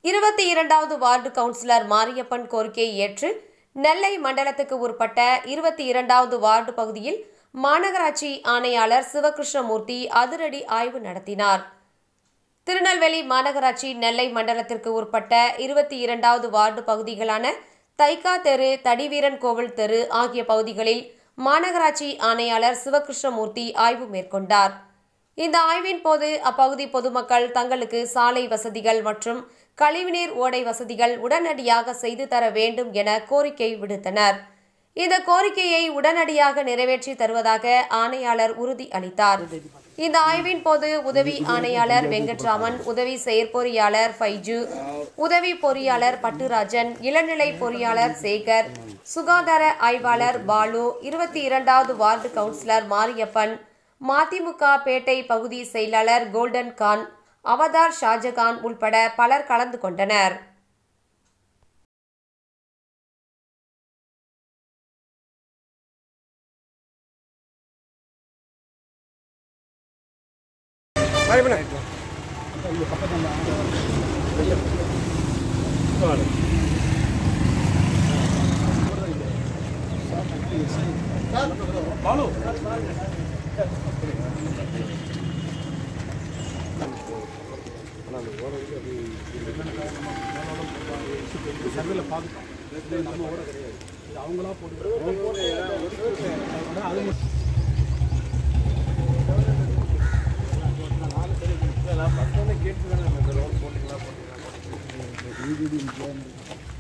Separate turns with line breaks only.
இருபத்தி இரண்டாவது ward councillor Mariyappan கோரிக்கையை ஏற்று நெல்லை மண்டலத்துக்கு உட்பட்ட இருபத்தி இரண்டாவது வார்டு பகுதியில் மாநகராட்சி ஆணையாளர் சிவகிருஷ்ணமூர்த்தி அதிரடி ஆய்வு நடத்தினார் திருநெல்வேலி மாநகராட்சி நெல்லை மண்டலத்திற்கு உட்பட்ட இருபத்தி இரண்டாவது வார்டு பகுதிகளான தைக்கா தெரு தடிவீரன் கோவில் தெரு ஆகிய பகுதிகளில் மாநகராட்சி ஆணையாளர் சிவகிருஷ்ணமூர்த்தி ஆய்வு மேற்கொண்டார் இந்த ஆய்வின் போது அப்பகுதி பொதுமக்கள் தங்களுக்கு சாலை வசதிகள் மற்றும் கழிவுநீர் ஓடை வசதிகள் உடனடியாக செய்து தர வேண்டும் என கோரிக்கை விடுத்தனர் இந்த கோரிக்கையை உடனடியாக நிறைவேற்றி தருவதாக ஆணையாளர் உறுதி அளித்தார் இந்த ஆய்வின் போது உதவி ஆணையாளர் வெங்கட்ராமன் உதவி செயற்பொறியாளர் ஃபைஜு உதவி பொறியாளர் பட்டுராஜன் இளநிலை பொறியாளர் சேகர் சுகாதார ஆய்வாளர் பாலு இருபத்தி இரண்டாவது வார்டு கவுன்சிலர் மாரியப்பன் மதிமுக பேட்டை பகுதி செயலாளர் கோல்டன் கான் அவதார் ஷாஜகான் உள்பட பலர் கலந்து கொண்டனர்
கேட்டு